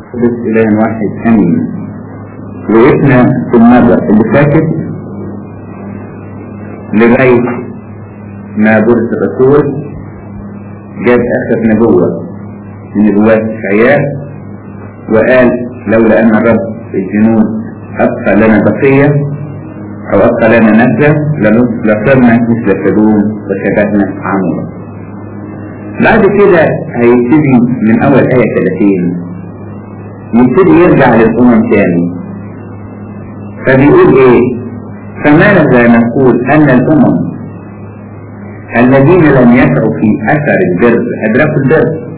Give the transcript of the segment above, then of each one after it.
بس إله واحد أمين وقفنا في المرة اللي فاتت لغاية ما بولس الرسول جاب آخر نبوة من نبوات إشعياء وقال لولا أن رب الجنود أبقى لنا بقية أو أبقى لنا نسلة لصرنا مثل سدوم وشبهنا عمورا بعد كده هيبتدي من أول آية 30 يبتدي يرجع للأمم تاني فبيقول إيه فماذا نقول أن الأمم الذين لم يسعوا في أثر البر أدركوا البر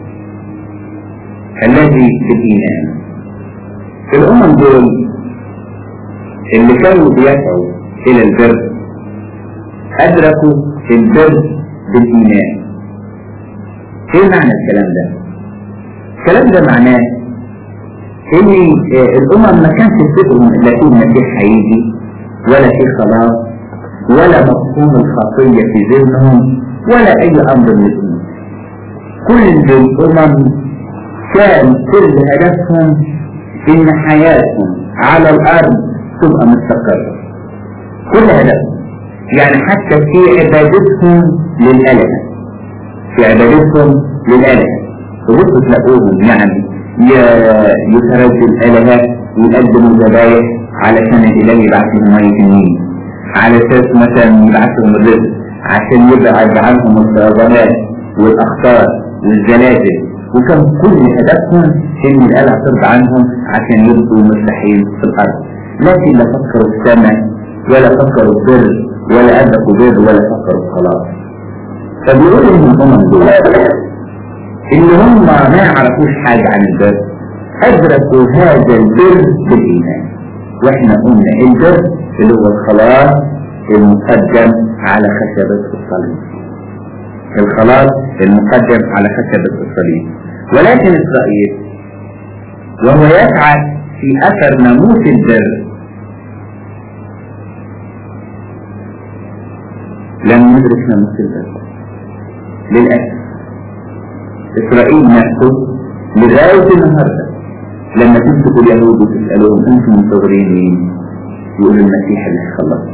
الذي في الإيمان الأمم دول اللي كانوا بيسعوا إلى البر أدركوا البر بالإيمان إيه معنى الكلام ده؟ الكلام ده معناه إن الأمم ما كانش تفكرهم لا في المسيح هيجي ولا في خلاص ولا مفهوم الخطية في ذهنهم ولا أي أمر من الأمور كل الأمم كان كل هدفهم إن حياتهم على الأرض تبقى مستقرة كل هدفهم يعني حتى في عبادتهم للآلهة في عبادتهم للآلهة وبصوا تلاقوهم يعني يترجوا الآلهة ويقدموا ذبايح علشان الإله يبعث لهم مية النيل على أساس مثلا يبعث لهم الرزق عشان يبعد عنهم الصيادلات والأخطار والزلازل وكان كل هدفهم إن الآلهة ترضى عنهم عشان يبقوا مرتاحين في الأرض لكن لا فكروا السماء ولا فكروا البر ولا أدركوا بر ولا فكروا الخلاص فبيقول إن الأمم دول اللي هم ما يعرفوش حاجة عن البر أدركوا هذا البر بالإيمان وإحنا قلنا البر اللي هو الخلاص المقدم على خشبة الصليب الخلاص المقدم على خشبة الصليب ولكن إسرائيل وهو يسعى في أثر ناموس البر لم يدرك ناموس البر للأسف إسرائيل نفسه لغاية النهاردة لما تمسكوا اليهود وتسألوهم أنتم منتظرين مين؟ يقول المسيح اللي هيخلص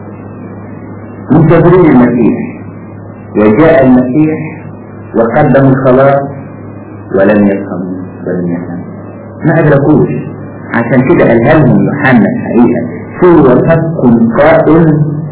منتظرين المسيح وجاء المسيح وقدم الخلاص ولم يفهموا ولم يفهموا ما أدركوش عشان كده قالها لهم يوحنا الحقيقة في وسطكم قائم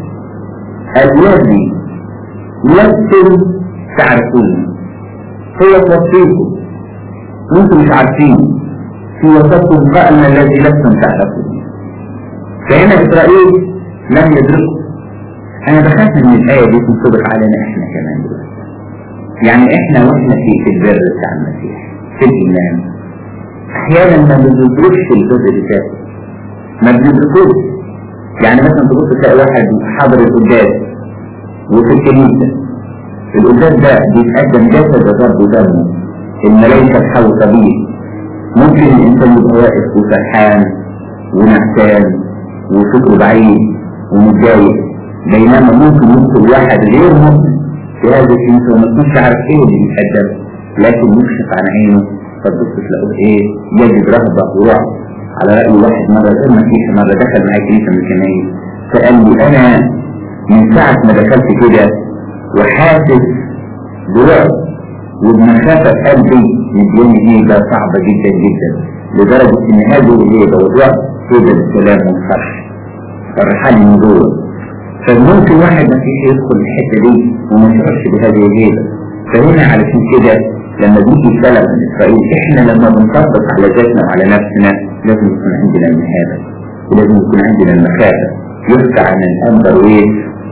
الذي لستم تعرفونه هو توفيكم وانتم مش عارفين في وسطكم قائم الذي لستم تعرفون فهنا إسرائيل لم يدركوا أنا بخاف من الآية دي تنطبق علينا إحنا كمان دلوقتي يعني إحنا وإحنا في في البر بتاع المسيح في الإيمان أحيانا ما بندركش البر بتاعه ما بندركوش يعني مثلا تبص تلاقي واحد حاضر القداس وفي الكنيسة القداس ده بيتقدم جسد الرب ودمه الملائكة تحوط بيه ممكن الإنسان يبقى واقف وفرحان ونعسان وفكره بعيد ومتضايق بينما ممكن يدخل واحد غير مؤمن في هذا الكنيسة وما يكونش عارف ايه اللي بيتقدم لكن يكشف عن عينه فتبص تلاقوه ايه يجد رهبة ورعب على رأي واحد مرة غير مسيحي مرة دخل معايا كنيسة من الكنايس فقال لي أنا من ساعة ما دخلت كده وحاسس برعب وبمخافة قلبي مديني هيبة صعبة جدا جدا لدرجة إن هذه الهيبة والرعب هيبة السلام والفرح فرحان من جوه فممكن واحد مسيحي يدخل الحتة دي وما يشعرش بهذه الهيبة فهنا علشان كده لما بيجي كلام من إسرائيل إحنا لما بنطبق على ذاتنا وعلى نفسنا لازم يكون عندنا المهابة ولازم يكون عندنا المخافة يحكى عن الأنبر ويس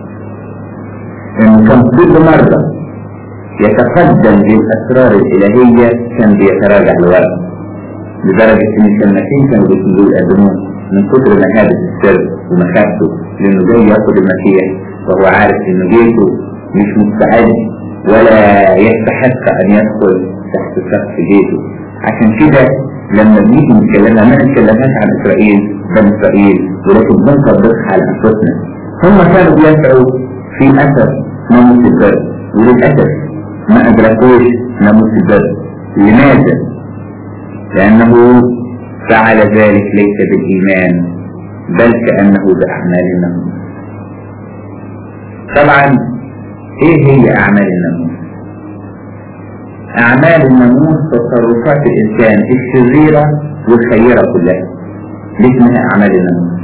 إن كان كل مرة يتقدم للأسرار الإلهية كان بيتراجع لورا لدرجة إن الكلمتين كانوا بيكونوا يقدمون من كتر مهابة السر ومخافته لأنه جاي ياخد المسيح وهو عارف إنه جيته مش مستعد ولا يستحق أن يدخل تحت سقف بيته عشان كده لما بنيجي نتكلمها ما نتكلمهاش عن إسرائيل بني إسرائيل ولكن بنطبقها على أنفسنا هم كانوا بيسعوا في أثر ناموس البر وللأسف ما أدركوش ناموس البر لماذا؟ لأنه فعل ذلك ليس بالإيمان بل كأنه بأعمال النموذج طبعا ايه هي أعمال النموذج أعمال الناموس تصرفات الإنسان الشريرة والخيرة كلها دي اسمها أعمال الناموس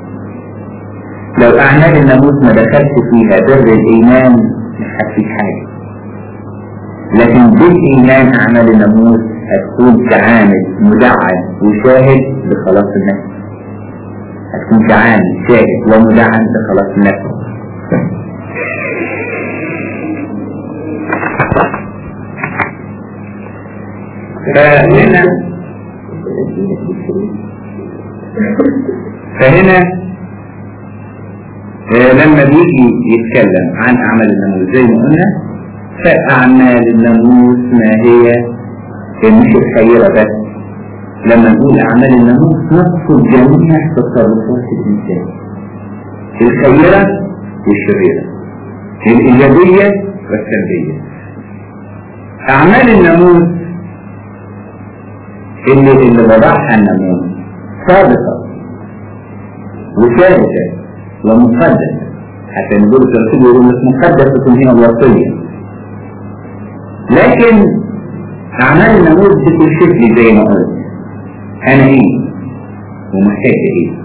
لو أعمال الناموس ما دخلت فيها بر الإيمان مش هتفيد حاجة لكن بالإيمان أعمال الناموس هتكون كعامل مدعم وشاهد بخلاص النفس هتكون كعامل شاهد ومدعم بخلاص النفس فهنا فهنا لما بيجي يتكلم عن أعمال الناموس زي ما قلنا فأعمال الناموس ما هي مش الخيرة بس لما نقول أعمال الناموس نقصد جميع تصرفات الإنسان الخيرة والشريرة الإيجابية والسلبية أعمال الناموس اللي اللي وضعها الناموس صادقة وثابتة ومقدسة حتى نقول الرسول يقول لك مقدسة هي الوصية لكن أعمال الناموس بتكشف لي زي ما قلت أنا إيه ومحتاج إيه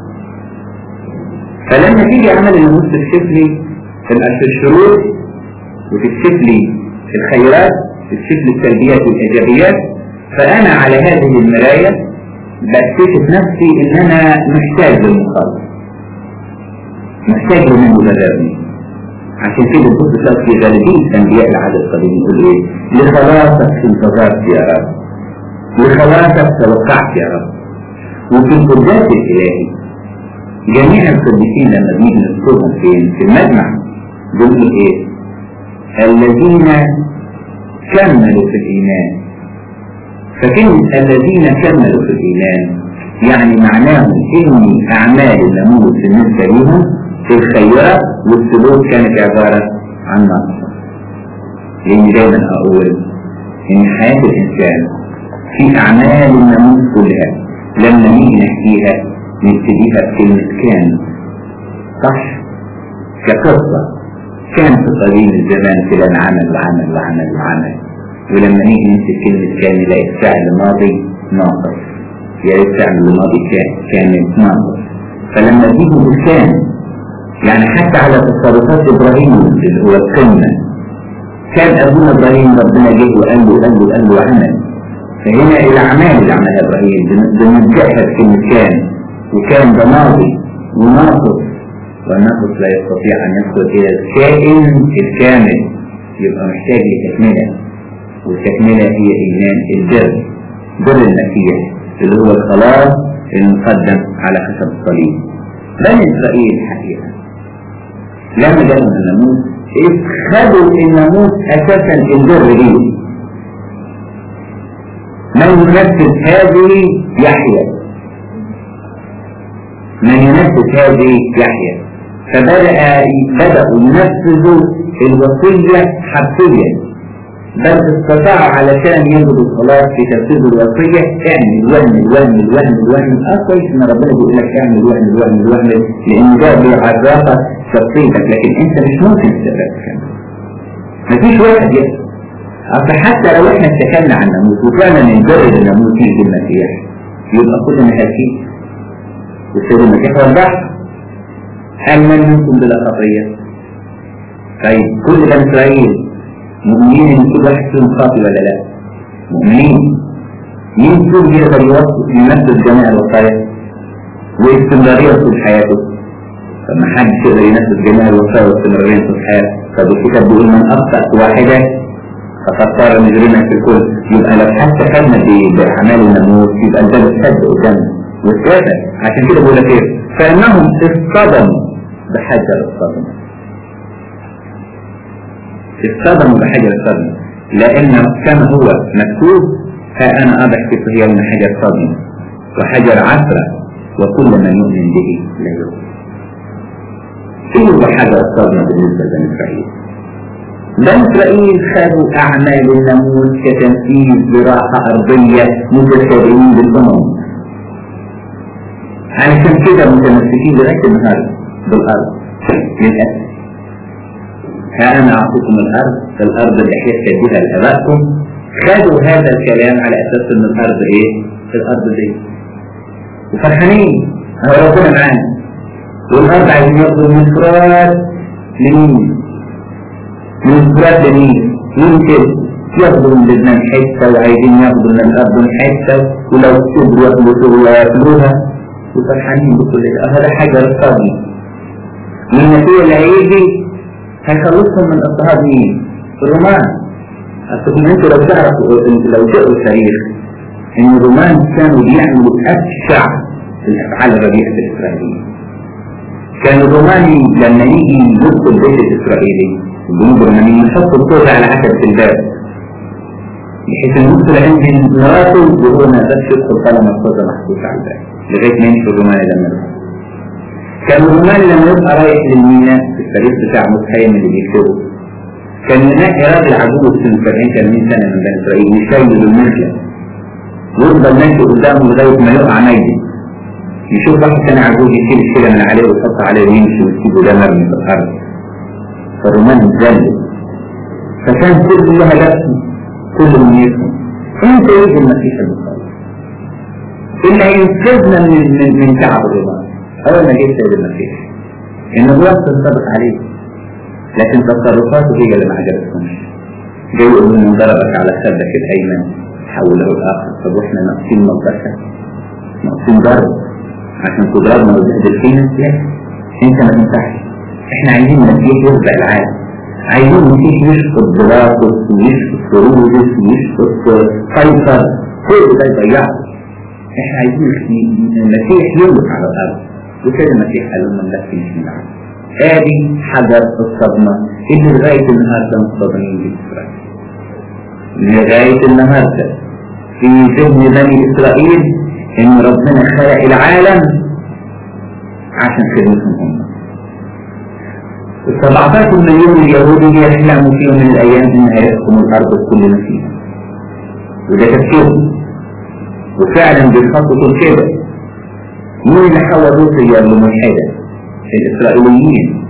فلما تيجي أعمال الناموس تكشف لي الشرور وتكشف لي الخيرات تكشف لي السلبيات والإيجابيات فأنا على هذه المراية بكتشف نفسي إن أنا محتاج للمخلص محتاج لمن يبررني عشان كده تبص تلاقي في غالبية الأنبياء العهد القديم يقول إيه؟ لخلاصك انتظرت يا رب لخلاصك توقعت يا رب وفي القداس الإلهي جميع القديسين لما بيجي نذكرهم فين؟ في المجمع بيقول إيه؟ الذين كملوا في الإيمان فكلمة الذين كملوا في الإيمان يعني معناهم إن أعمال النموذج بالنسبة لهم في الخيرات والسلوك كانت عبارة عن نقص لأني دايما أقول إن حياة الإنسان في أعمال النموذج كلها لما نيجي نحكيها نبتديها بكلمة كان صح كقصة كان في قديم الزمان كده عمل وعمل وعمل وعمل ولما نيجي نمسك كلمة كان نلاقي الفعل ماضي ناقص يا ريت فعل الماضي كان كان ناقص فلما تيجي بالكان يعني حتى على تصرفات ابراهيم اللي هو القمة كان ابونا ابراهيم ربنا جه وقال له قال له قال له عمل فهنا الاعمال اللي عملها ابراهيم بنرجعها بكلمة كان وكان ده ماضي وناقص والناقص لا يستطيع ان يدخل الى الكائن الكامل يبقى محتاج لتكمله والتكملة هي إيمان البر بر المسيح اللي هو الخلاص المقدم على حسب الصليب بني إسرائيل حقيقة لما جاءوا الناموس خدوا الناموس أساسا البر ليه من ينفذ هذه يحيى من ينفذ هذه يحيى فبدأ بدأوا ينفذوا الوصية حرفيا بل استطاعوا علشان يجدوا الصلاة في تنفيذ الوصية اعمل واعمل واعمل واعمل واعمل اه كويس ان ربنا بيقول لك اعمل واعمل واعمل واعمل لان ده بيعرفك شخصيتك لكن انت مش ممكن تقدر تكمل. مفيش واحد يقدر. اصل حتى لو احنا اتكلنا عن الناموس وفعلا نجرد الناموس يجي المسيح يبقى كلنا هالكين. والسيد المسيح وضح هل من منكم بلا خطية؟ طيب كل بني اسرائيل مؤمنين ان كل واحد فيهم خاطئ ولا لا مؤمنين مين فيهم يقدر ينفذ جميع الوصايا واستمرارية طول حياته طب ما حدش يقدر ينفذ جميع الوصايا واستمرارية طول حياته طب الكتاب بيقول من اخطأ واحدة فقد صار مجرما في الكل يبقى لو حتى خدنا باعمال الناموس يبقى الباب اتسد قدامنا واتسد عشان كده بقول لك ايه فانهم اصطدموا بحجر الصدمه اصطدموا بحجر الصدمة لأن كما هو مكتوب ها أنا أضع في صهيون حجر صدمة وحجر عثرة وكل من يؤمن به لا يؤمن إيه هو حجر الصدمة بالنسبة لبني إسرائيل؟ بني إسرائيل خدوا أعمال الناموس كتنفيذ براحة أرضية متشابهين بالأمم علشان كده متمسكين لغاية النهاردة بالأرض للأسف ها أنا أعطيكم الأرض الأرض اللي حيث بها لآبائكم خدوا هذا الكلام على أساس إن الأرض إيه؟ الأرض دي وفرحانين هو ربنا معانا والأرض عايزين ياخدوا من فرات لمين؟ من فرات لمين؟ مين كده؟ ياخدوا من لبنان حتة وعايزين ياخدوا من الأردن حتة ولو كبروا ياخدوا وياكلوها وفرحانين بكل ده هذا حاجة رصادي من النتيجة اللي هيجي هيخلصهم من اضطهاد مين؟ الرومان أصل انتوا لو تعرفوا لو تقروا التاريخ ان الرومان كانوا بيعملوا ابشع الافعال الرديئه الاسرائيليه كان الروماني لما يجي يدخل البيت الاسرائيلي الجنود الرومانيين يحطوا الصوت على عتبه الباب بحيث ان يدخل عند مراته وهو ما قدرش يدخل طالما الصوت محطوط على الباب لغايه ما يمشي الروماني لما يدخل كان الروماني لما يبقى رايح للميناء في التاريخ بتاع متخيم اللي بيكتبه كان ينقي راجل عجوز سن 70 80 سنه من بني اسرائيل يشيل المخلة ويفضل ماشي قدامه لغايه ما يقع ميت يشوف واحد كان عجوز يشيل الشيله من عليه ويحط عليه ويمشي ويسيبه ده مرمي في الارض فالرومان اتذلل فكان كل هدفهم كل نيتهم انت يجي المسيح المخلص اللي هينقذنا من من من تعب الرومان اول ما جه سيد المسيح النبوات تنطبق عليه لكن تصرفاته هي اللي ما عجبتهمش جاي يقول له ضربك على خدك الايمن حوله الاخر طب واحنا ناقصين ملبسه ناقصين ضرب عشان تضربنا وتبهدل فينا لا انت ما تنفعش احنا عايزين مسيح يرجع العالم عايزين مسيح يشفط بلاطس ويشفط فروزس ويشفط قيصر كل ده يضيعه احنا عايزين المسيح يملك على الارض وكده المسيح قال لهم لا في مش من العالم ادي حجر الصدمة اللي لغاية النهاردة مصطدمين بإسرائيل لغاية النهاردة في ذهن بني إسرائيل إن ربنا خلق العالم عشان خدمتهم هم ال 17 مليون اليهودي يحلموا في يوم من الأيام إن هيحكموا الأرض بكل ما فيها وده تفكيرهم وفعلا بيخططوا كده مين اللي حول روسيا لملحدة؟ الإسرائيليين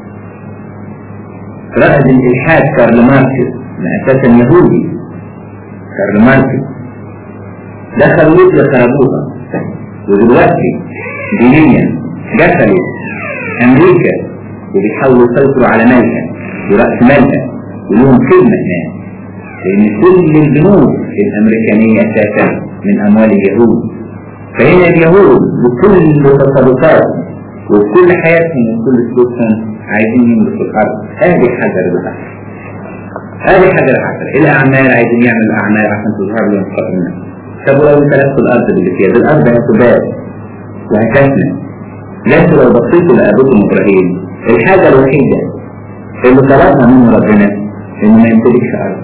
رائد الإلحاد كارل ماركس من أساسا يهودي كارل ماركس دخل روسيا خربوها ودلوقتي دينيا دخلوا أمريكا وبيحاولوا يسيطروا على مالها ورأس مالها ولهم كلمة هناك لأن كل البنوك الأمريكانية أساسا من أموال اليهود فهنا اليهود بكل تصرفاتهم وكل حياتهم وكل سلوكهم عايزين يملكوا الارض هذه حجر العسل هذه حجر العسل الاعمال عايزين يعملوا اعمال عشان تظهر لهم قائمة طب ولو امتلكتوا الارض اللي فيها دي الارض هتبات وهتفنى لكن لو بصيتوا لابوكم ابراهيم الحاجه الوحيده اللي طلبها منه ربنا انه ما يمتلكش ارض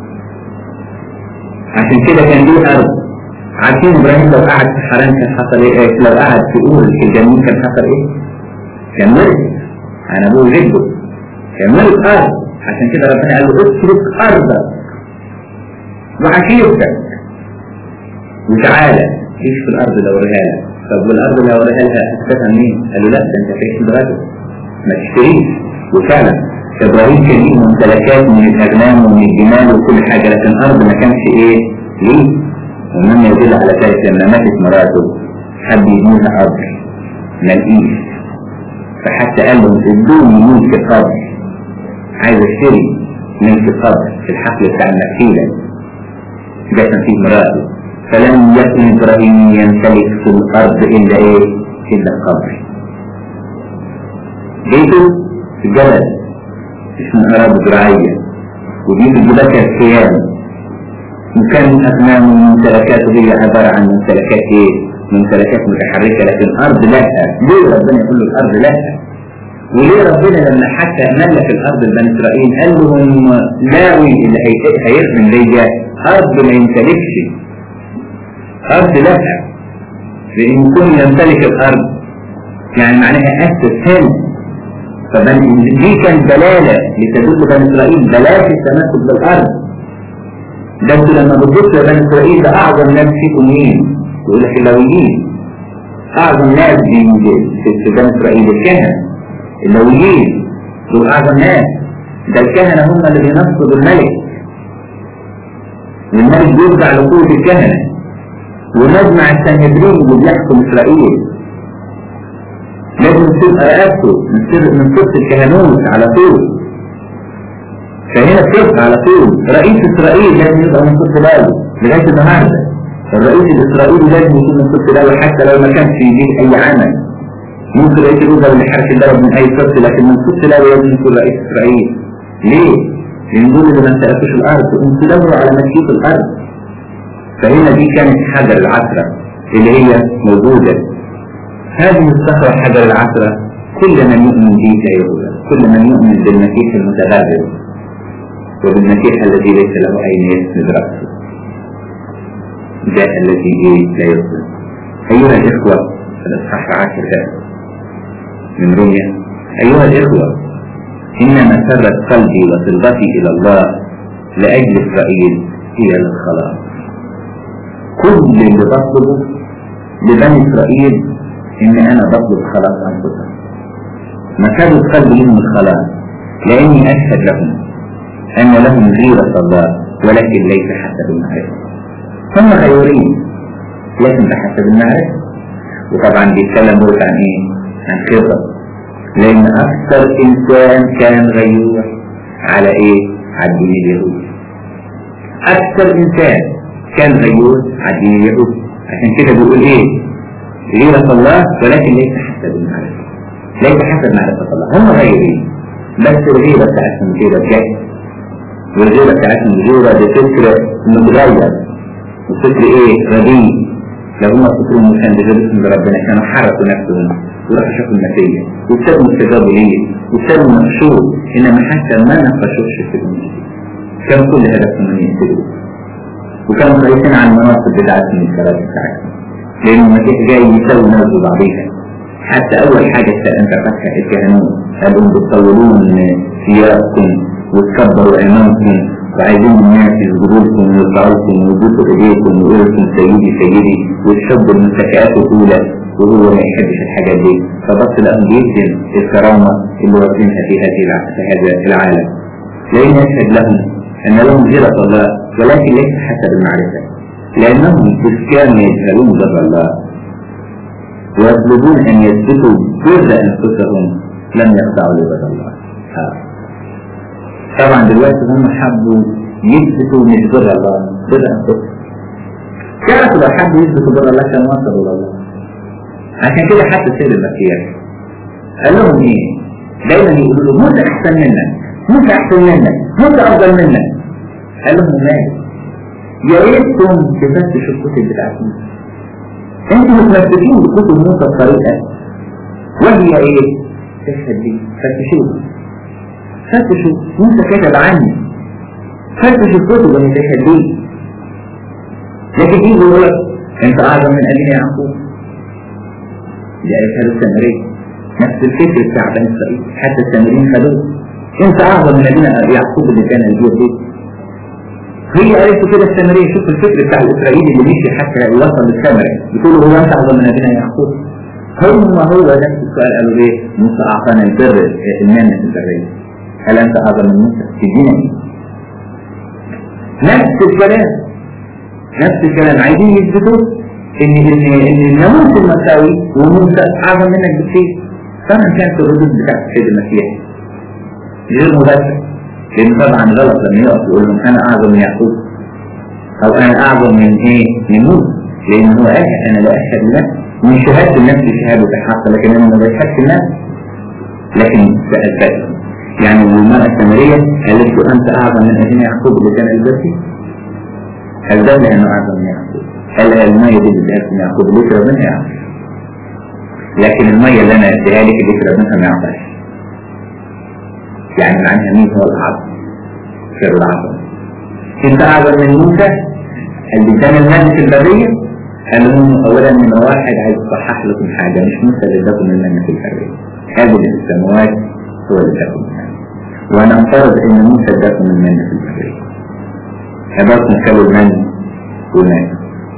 عشان كده كان ليه ارض عارفين ابراهيم لو قعد في حرام كان حصل ايه لو قعد في اور في الجنين كان حصل ايه كان مرض عن ابوه جده كان مرض ارض عشان كده ربنا قال له اترك ارضك وعشيرتك وتعالى عيش في الارض لو وريها لك طب والارض لو وريها لها هتفتها منين؟ قال له لا ده انت تعيش في الغد ما تشتريش وفعلا ابراهيم كان ليه ممتلكات من الاغنام ومن الجمال وكل حاجه لكن الارض ما كانش ايه ليه؟ ومما يدل على ذلك لما ماتت مراته حب يبنيها قبر ما لقيش فحتى قال لهم ادوني ملك قبر عايز اشتري ملك قبر في الحفل بتاع المكفيلة ده كان فيه مراته فلم يكن ابراهيم يمتلك في الارض الا ايه؟ الا القبر بيته في جبل اسمه اراضي زراعيه ودي في الجبال كانت خيام وكان أغنام ممتلكاته هي عبارة عن ممتلكات إيه؟ ممتلكات متحركة لكن الأرض لا ليه ربنا يقول له الأرض لا وليه ربنا لما حتى ملك الأرض لبني إسرائيل قال لهم لاوي اللي هيخدم ليا أرض ما يمتلكش أرض لا لأن كل يمتلك الأرض يعني معناها أسس هنا فدي كان دلالة لتدل بني إسرائيل بلاش التمسك بالأرض ده انتوا لما بتبصوا يا بني اسرائيل ده اعظم ناس فيكم مين؟ يقول لك اللاويين أعظم ناس في بني إسرائيل الكهنة اللويين دول أعظم ناس ده الكهنة هم اللي بينصبوا الملك والملك بيرجع لقوة الكهنة ونجمع السنهدرين اللي بيحكم إسرائيل لازم تبقى رقبته من سر من صفة الكهنوت على طول فهنا بتبقى على طول رئيس إسرائيل لازم يبقى من صفة لاوي لغاية النهاردة الرئيس الإسرائيلي لازم يكون من صفة لاوي حتى لو ما كانش يجيب أي عمل ممكن رئيس الوزراء اللي حرك البلد من أي صفة لكن من صفة لاوي لازم يكون رئيس إسرائيل ليه؟ لأن دول اللي ما امتلكوش الأرض وانتوا دوروا على ملكية الأرض فهنا دي كانت حجر العثرة اللي هي موجودة هذه الصخرة حجر العثرة كل من يؤمن به لا يهدى كل من يؤمن بالمسيح المتبادل وبالمسيح الذي ليس له أين يسند رأسه ده الذي إيه لا يظلم أيها الإخوة الإصحاح العاشر ده من رمية أيها الإخوة إن مسرة قلبي وصلتي إلى الله لأجل إسرائيل هي الخلاص كل اللي بطلبه لبني إسرائيل إن أنا بطلب خلاص أنفسهم مسرة قلبي لهم الخلاص لأني أشهد لهم أن لهم غيرة الله ولكن ليس حسب المعرفة هم غيورين لكن بحسب المعرفة وطبعا بيتكلم بوت عن إيه؟ عن خطط لأن أكثر إنسان كان غيور على إيه؟ على الدين اليهودي أكثر إنسان كان غيور على الدين اليهودي عشان كده بيقول إيه؟ غيرة الله ولكن ليس حسب المعرفة ليس حسب معرفة الله هم غيورين بس الغيرة بتاعتهم غيرة جهل والغيرة بتاعتهم غيرة بفكر متغير وفكر إيه؟ رديء لو هم فكروا إنه كان بجد ربنا كانوا حركوا نفسهم وراحوا شافوا النتيجة وابتدوا استجابوا ليه وابتدوا نقشوه إنما حتى ما نقشوش في الإنجيل كان كل هدفهم أن يهتدوا وكانوا خايفين على المناصب بتاعتهم الكراسي بتاعتهم لأن المسيح جاي يسوي ناس بعضيها حتى أول حاجة أنت فاتحة الكهنوت قالوا بتطولون ثيابكم وتكبروا أمامكم وعايزين الناس يسجدوا لكم ويرفعوا لكم ويبوسوا ايديكم ويقولوا لكم سيدي سيدي وتحبوا المتكئات الاولى وهو ما يحبش الحاجات دي فبص لهم بيهدم الكرامه اللي واخدينها في هذه في هذا العالم لان يشهد لهم ان لهم غيرة الله ولكن ليس حسب المعرفه لانهم كانوا يجهلون بر الله ويطلبون ان يثبتوا بر انفسهم لم يخضعوا لبر الله آه. طبعا دلوقتي هم حبوا يثبتوا مش بر الله بر انفسهم كانت لو حبوا يثبتوا بر الله كانوا وصلوا لله عشان كده حتى سيد المسيح قال لهم ايه دايما يقولوا له موسى احسن منك موسى احسن منك موسى افضل منك قال لهم لا يا ريتكم تفتشوا الكتب بتاعتكم انتوا متمسكين بكتب موسى بطريقه وهي ايه تشهد لي فتشوها فتشوا موسى كتب عني فتشوا الكتب اللي تشهد لي لكن يجي يقول لك انت اعظم من ابينا يعقوب دي آية هذا السامري نفس الفكر بتاع بني إسرائيل حتى السامريين خدوه أنت أعظم من أبينا يعقوب اللي كان الجوع دي هي قالت كده السامرية شوف الفكر بتاع الإسرائيلي اللي مشي حتى يوصل للسامري يقولوا هو أنت أعظم من أبينا يعقوب هم هو نفس السؤال قالوا ليه موسى أعطانا البر المانة البرية هل أنت أعظم من موسى تدينا إيه؟ نفس الكلام نفس الكلام عايزين يثبتوا ان ان ان الناموس المساوي وموسى اعظم منك بكثير طبعا كانت الردود بتاعت السيد المسيح غير مباشر لان طبعا غلط لما يقف يقول لهم انا اعظم من يعقوب او انا اعظم من ايه من موسى لان هو قال انا لا اشهد لنفسي من شهادة النفس شهادة الحق لكن انا ما بشهدش النفس لكن سألت يعني المرأة السامرية قالت له انت اعظم من ابينا يعقوب اللي كان البرسي هل ده لانه اعظم من يعقوب قال المية دي اللي من يعقوب اللي يشرب منها يعرف لكن المية اللي انا اديها لك اللي يشرب منها ما يعرفش يعني معناها مين هو العظم خير العظم انت اعظم من موسى اللي كان المال في البرية قال لهم اولا من واحد عايز يصحح لكم حاجة مش موسى اللي اداكم المال في البرية هذه السماوات هو اللي اداكم المال وانا افترض ان موسى اداكم المال في البرية اباكم كلوا المال والمال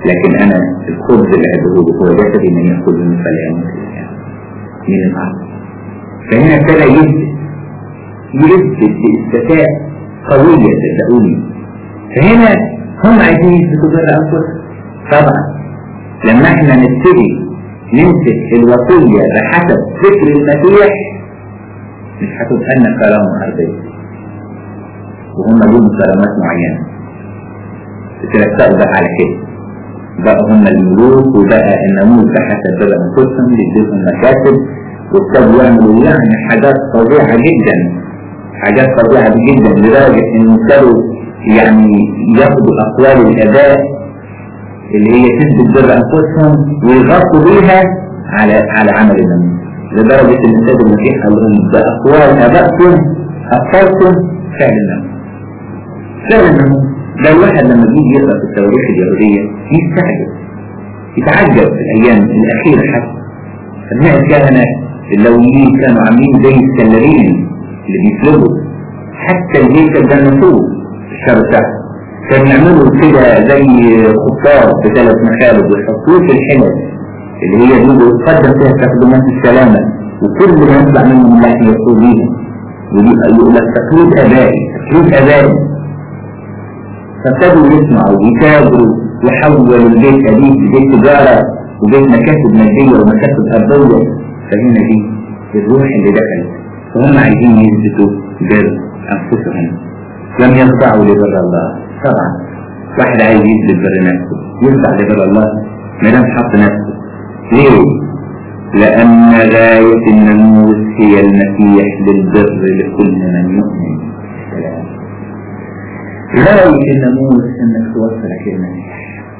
لكن انا الخبز اللي هديه هو جسدي من ياكل منه فلا يموت من الارض فهنا ابتدى يثبت يثبت باثباتات قويه صدقوني فهنا هم عايزين يثبتوا بر انفسهم طبعا لما احنا نبتدي نمسك الوصيه بحسب فكر المسيح مش هتبقى لنا كرامه ارضيه وهم لهم كرامات معينه تترتبوا بقى على كده بقى هم الملوك وبقى الناموس ده حسب بقى انفسهم يديهم مكاسب وابتدوا يعملوا يعني حاجات فظيعه جدا حاجات فظيعه جدا لدرجه ان ابتدوا يعني ياخدوا اقوال الاباء اللي هي تثبت بر انفسهم ويغطوا بيها على على عمل الناموس لدرجه ان السيد المسيح قال لهم باقوال ابائكم ابطلتم فعل الناموس فعل الناموس ده الواحد لما بيجي يقرا في التواريخ اليهوديه يستعجب يتعجب في الايام الاخيره حتى ابناء الكهنه اللويين كانوا عاملين زي السلالين اللي بيسلبوا حتى الهيكل ده نسوه في الشهر بتاعه كانوا يعملوا كده زي خطار بثلاث مخالب ويحطوه في الحلل اللي هي دي بيتقدم فيها تقدمات السلامه وكل ما يطلع منه من لحم يقول بيها ودي يقول لك تقليد ابائي تقليد ابائي فابتدوا يسمعوا ويتاجروا ويحولوا البيت أبيت لبيت تجارة وبيت مكاسب مادية ومكاسب أرضية فهنا دي الروح اللي دخلت فهم عايزين يثبتوا بر أنفسهم لم يخضعوا لبر الله طبعا واحد عايز يثبت بر نفسه يخضع لبر الله ما دام حط نفسه ليه؟ لأن غاية الناموس هي المسيح للبر لكل من يؤمن السلام غاية الناموس انك توصلك للمسيح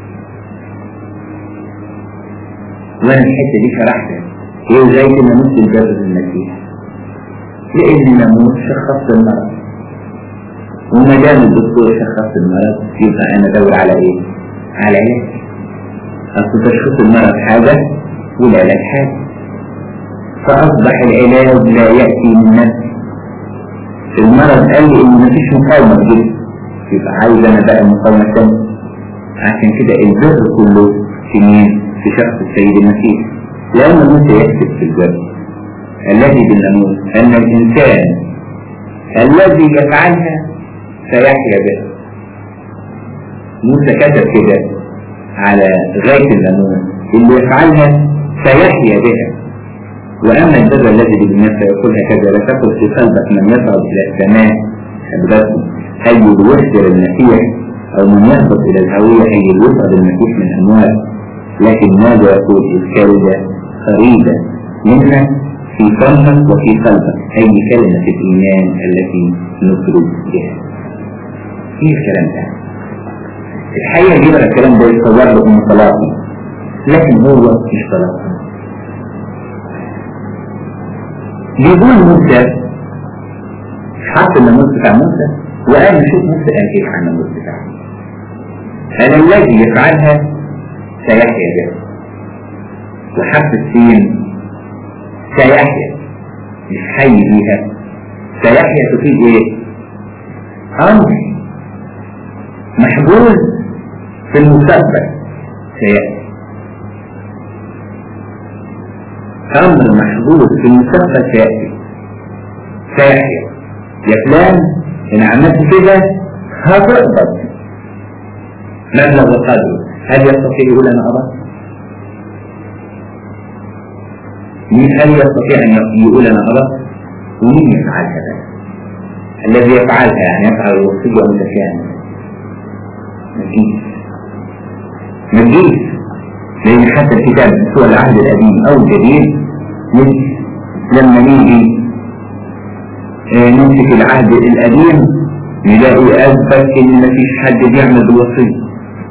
وانا الحتة دي شرحتها ايه غاية الناموس للبر للمسيح لان الناموس شخص المرض وما دام الدكتور شخص المرض يبقى انا ادور على ايه؟ على علاج اصل تشخيص المرض حاجة والعلاج حاجة فاصبح العلاج لا يأتي من نفسي المرض قال لي ان مفيش مقاومة في جسمي يبقى عايز انا بقى مقاومة تانية عشان كده البر كله في مين؟ في شخص السيد المسيح لأن موسى يكتب في البر الذي بالناموس أن الإنسان الذي يفعلها سيحيا بها موسى كتب كده على غاية الناموس اللي يفعلها سيحيا بها وأما البر الذي بالنفس يقول هكذا لا تقل في قلبك من يصعد إلى السماء حبيبته أي يوحد المسيح أو من يهبط إلى الهوية أي يوصل المسيح من أموال لكن ماذا يقول الكلمة خريدة منها في فمك وفي قلبك أي كلمة الإيمان التي نخرج بها إيه الكلام ده؟ الحقيقة دي بقى الكلام ده يتصور لكم صلاتي لكن هو مش صلاتي يقول موسى حط الناموس بتاع موسى وقال نشوف موسى قال ايه عن الناموس بتاعه قال الذي يفعلها سيحيا بها وحرف السين سيحيا مش حي بيها سيحيا تفيد ايه امر محجوز في المستقبل سيأتي امر محجوز في المستقبل سيأتي سيحيا يا فلان ان عملت كده هتقبض مبلغ وقدره هل يستطيع يقول انا اردت مين هل يستطيع ان يقول انا اردت ومين يفعلها بقى الذي يفعلها يعني يفعل الوصية متكاملة ما تجيش ما تجيش لان حتى الكتاب سوى العهد القديم او الجديد لما نيجي نمسك العهد القديم نلاقي اثبت ان مفيش حد بيعمل الوصيه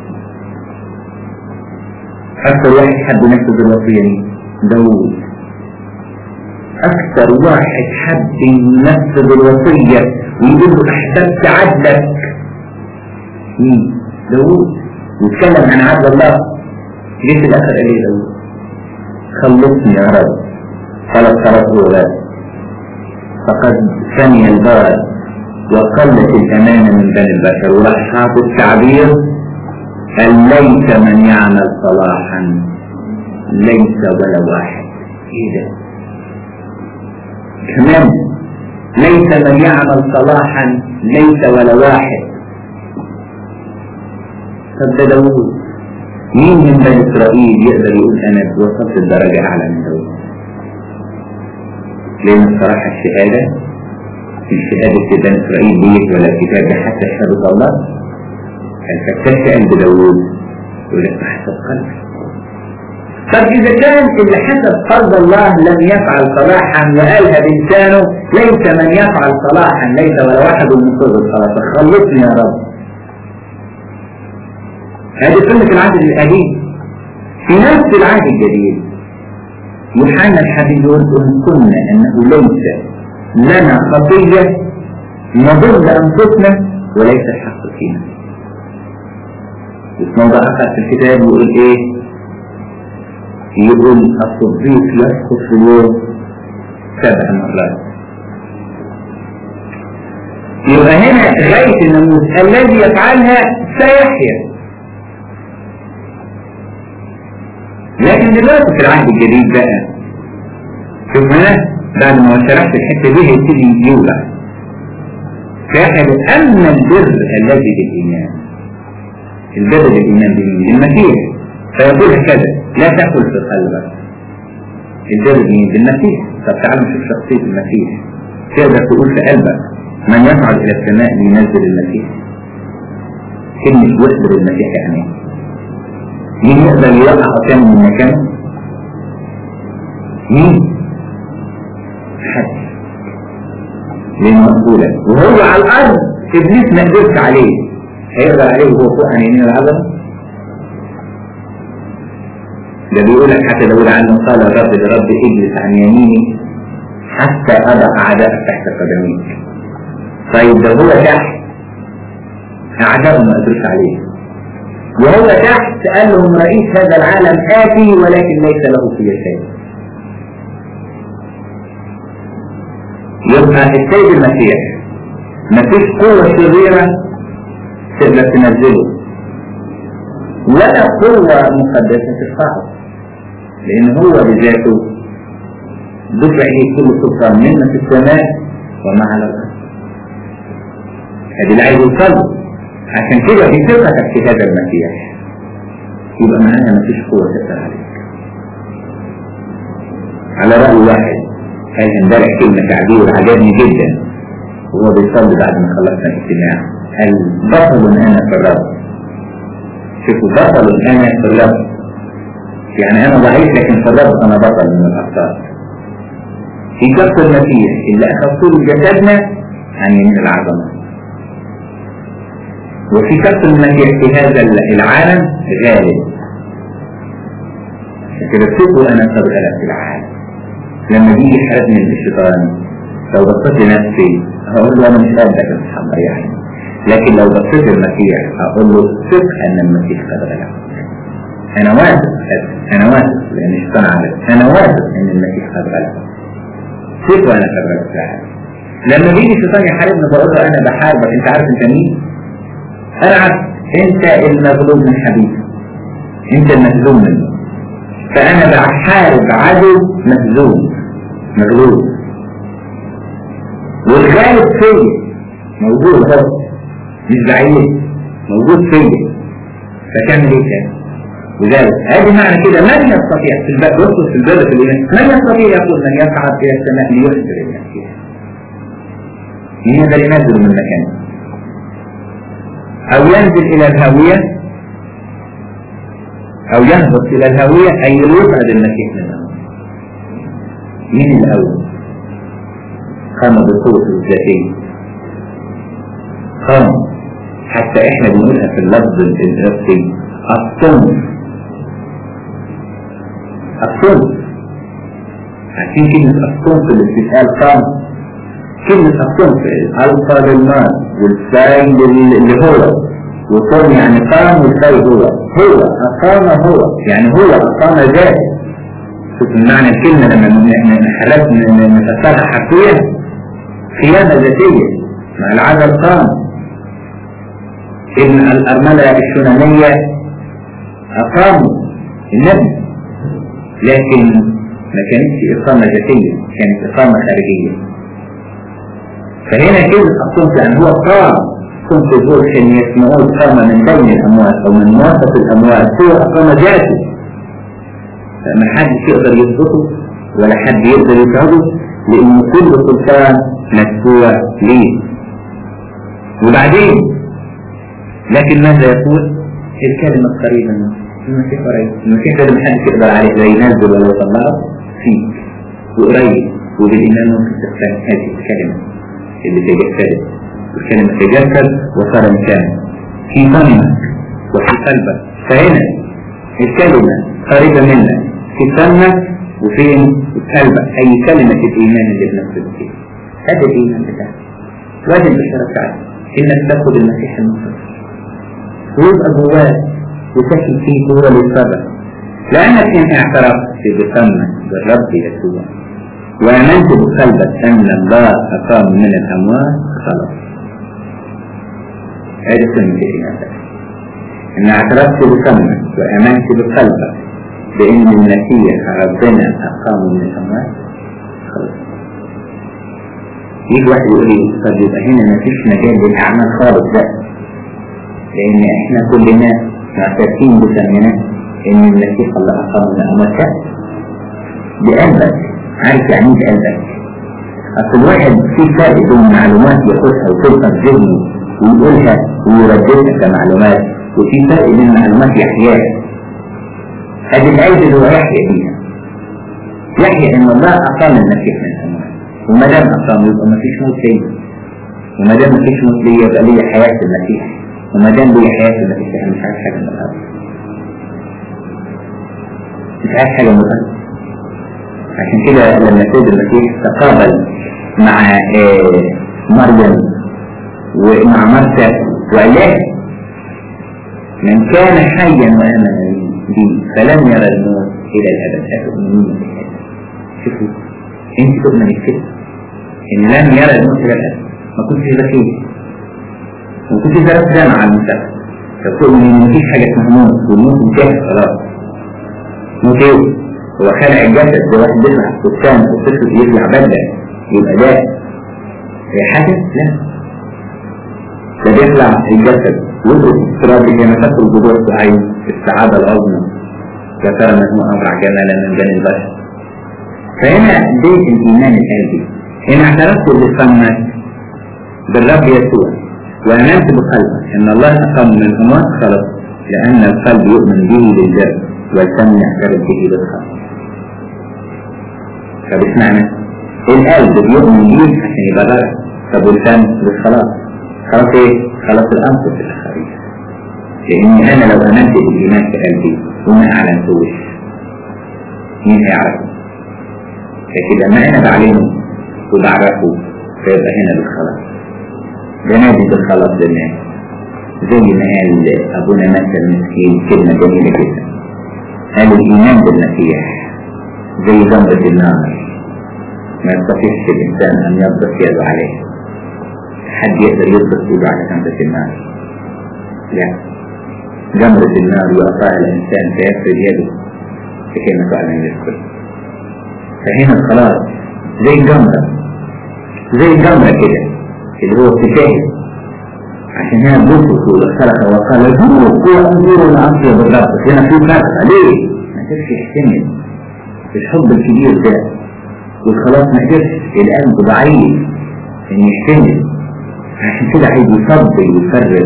أكثر واحد حب ينفذ الوصية دي داوود أكثر واحد حب ينفذ الوصية ويقول له أحببت عدلك مين؟ داوود واتكلم عن عدل الله ليه في الآخر قال إيه داوود؟ خلصني يا رب ثلاث ثلاث أولاد فقد ثني البرد وقلت الأمانة من بني البشر وراح حاطط تعبير قال ليس من يعمل صلاحا ليس ولا واحد ايه ده كمان ليس من يعمل صلاحا ليس ولا واحد طب ده داوود مين من بني اسرائيل يقدر يقول انا وصلت الدرجة اعلى من داوود لان الصراحة الشهادة في شهادة بني اسرائيل ديت ولا الكتاب ده حتى شهادة الله الفتاش قلب داوود يقول لك حسب قلبه طب إذا كان اللي حسب قلب الله لم يفعل صلاحا وقالها بلسانه ليس من يفعل صلاحا ليس ولا واحد من صدق الصلاة خلصني يا رب هذه سنة العهد القديم في نفس العهد الجديد يوحنا الحبيب يقول إن كنا أنه ليس لنا خطية نضل أنفسنا وليس الحق فينا في موضع آخر في الكتاب يقول إيه يقول الصديق يسقط في اليوم سبع مرات يبقى هنا غاية الناموس الذي يفعلها سيحيا لكن دلوقتي في العهد الجديد بقى شوف هنا بعد ما شرحت الحته دي هيبتدي يولع فاحد اما البر الذي بالايمان البر بالايمان بمين؟ بالمسيح فيقول هكذا لا تأكل في قلبك البر بمين؟ بالمسيح طب تعال نشوف شخصية المسيح تقدر تقول في قلبك من يصعد إلى السماء لينزل المسيح كلمة يخبر المسيح يعني مين يقدر يوقع كان من مكانه؟ مين؟ حد لأنه مقبولة وهو على الأرض إبليس ما قدرش عليه هيقدر عليه وهو فوق عن يمين العظمة ده بيقول لك حتى داود عنه قال الرب لرب اجلس عن يميني حتى أضع أعدائك تحت قدميك طيب ده هو تحت أعداء ما قدرش عليه وهو تحت قال لهم رئيس هذا العالم آتي ولكن ليس له في شيء يبقى السيد المسيح ما فيش قوة شريرة تقدر تنزله ولا قوة مقدسة ترفعه لأن هو بذاته دفع كل سلطان منا في السماء وما على الأرض هذه اللي عايز يوصله عشان كده في ثقتك في هذا المسيح يبقى معناها ما فيش قوة تقدر عليك على رأي واحد قال امبارح كلمة تعبير عجبني جدا وهو بيصلي بعد ما خلصنا الاجتماع قال بطل أنا في الرب شوفوا بطل أنا في الرب يعني أنا ضعيف لكن في الرب أنا بطل من الأبطال في شخص المسيح اللي أخذ طول جسدنا عن يمين العظمة وفي شخص المسيح في هذا العالم غالب كده شوفوا أنا قد غلبت العالم لما يجي يحاربني الشيطان لو بصيت لنفسي هقول له أنا مش قادر يا محمد يعني لكن لو بصيت للمسيح هقول له ثق أن المسيح قد غلب أنا واثق أنا واثق لأن الشيطان عارف أنا واثق أن المسيح قد غلب ثق وأنا قد غلبت العالم لما بيجي الشيطان يحاربني بقول له أنا بحاربك أنت عارف أنت مين؟ أنا عارف أنت المغلوب من حبيبي أنت المهزوم منه فأنا بحارب عدو مهزوم مغلوب والغالب فيا موجود اهو مش بعيد موجود فيا فتعمل ايه تاني؟ وذلك هذه معنى كده من يستطيع في الباب يدخل في الباب في الايمان من يستطيع يقول من يصعد الى السماء ليحضر المسيح من يقدر ينزل من مكانه او ينزل الى الهاويه او يهبط الى الهاويه اي يصعد المسيح منها مين الاول قام بقوته الذاتيه قام حتى احنا بنقولها في اللفظ الرسمي الصنف الصنف عارفين كلمة الصنف اللي بتتقال قام كلمة الصنف الألفا للمال والساي اللي هو وصن يعني قام والساي هو هو أقام هو يعني هو أقام ذات شوف معنى الكلمة لما نحرك نفسرها حرفيا قيامة ذاتية مع العدل قام ابن الأرملة الشنانية أقاموا النبي لكن ما كانتش إقامة ذاتية كانت إقامة خارجية فهنا كده أقوم لأن هو قام كنت تقول كان يسمعون قام من بين الأموات أو من وسط الأموات هو أقام ذاته فما حدش يقدر يثبته ولا حد يقدر يسعده لأن كل سلطان مدفوع ليه وبعدين لكن ماذا يقول الكلمة قريبة منه المسيح قريب المسيح ده محدش يقدر عليه لا ينزل ولا يطلعه فيك وقريب وبالإيمان ممكن تفهم هذه الكلمة اللي تجسدت الكلمة تجسد وصار إنسان في فمك وفي قلبك فهنا الكلمة قريبة منك في فمك وفين في قلبك أي كلمة الإيمان اللي بنفسك فيها هذا الإيمان بتاعك واجب الشرف بتاعك إنك تاخد المسيح المنصف ويبقى جواك وتحكي فيه هو للسبب لأنك إن اعترفت بفمك بالرب يسوع وآمنت بقلبك أن الله أقام من الأموات خلاص هذه سنة الإيمان إن اعترفت بفمك وآمنت بقلبك بأن المسيح ربنا أقام من الأموات خلاص يجي واحد يقول لي طب يبقى هنا مفيش مجال للأعمال خالص بقى لأن إحنا كلنا معترفين بسمنا إن المسيح الله أقام من الأموات بقلبك عارف يعني ايه بقلبك أصل الواحد في فرق بين معلومات ياخدها وتبقى في ذهنه ويقولها ويرددها كمعلومات وفي فرق بين معلومات يحياها هذه الآية اللي هو يحيى بيها يحيى إن الله أقام المسيح من الأموات وما دام أقام يبقى ما فيش موت ليا وما دام ما فيش موت ليا يبقى ليا حياة المسيح وما دام ليا حياة المسيح أنا مش عايز حاجة من الأرض مش عايز حاجة من الأرض عشان كده لما سيد المسيح تقابل مع مريم ومع مرثا وقال لها من كان حيا وامن بي فلم يرى الموت الى الابد اتؤمنون بهذا شوفوا انت تؤمن كده ان لم يرى الموت الى الابد ما كنتش ذكي ما كنتش درست ده مع المستقبل فتؤمن ان مفيش حاجه اسمها موت والموت انتهى خلاص موت ايه هو خلع الجسد ده واحد بيطلع فستان والطفل يطلع بدله يبقى ده هي حاجه لا ده بيطلع الجسد ويدرس استراتي كما تدخل جذور عين السعاده العظمى يا ترى من هو ابرع جمالا من بني البشر فهنا بيت الايمان القلبي ان اعترفت بفمك بالرب يسوع وامنت بقلبك ان الله اقام من الاموات خلص لان القلب يؤمن به للجسد والفم يعترف به بالخلق طب اسمعنا القلب بيؤمن بيه عشان يبقى غرق طب والفم بالخلاص خلاص ايه؟ خلاص الانفس الاخرين لاني انا لو امنت بالايمان في قلبي وما اعلنتوش مين هيعرفه؟ لكن لما انا بعلمه وبعرفه فيبقى هنا بالخلاص ده نادي بالخلاص للناس زي ما قال ابونا مثل مسكين كلمه جميله جدا قال الايمان بالمسيح زي جمرة النار ما يستطيعش الإنسان أن يضبط يده عليه حد يقدر يضبط يده على جمرة النار لا جمرة النار يقطعها الإنسان فيفرد يده لكي ما تعلن يذكر فهنا الخلاص زي الجمرة زي الجمرة كده اللي هو اتجاه عشان هنا بوسط ودخلك وقال ذوقوا وانظروا العصر بالرب هنا في فرق ليه؟ ما قدرش يحتمل الحب الكبير ده والخلاص ما قدرش القلب ضعيف ان يحتمل عشان كده عايز يصبي ويفرق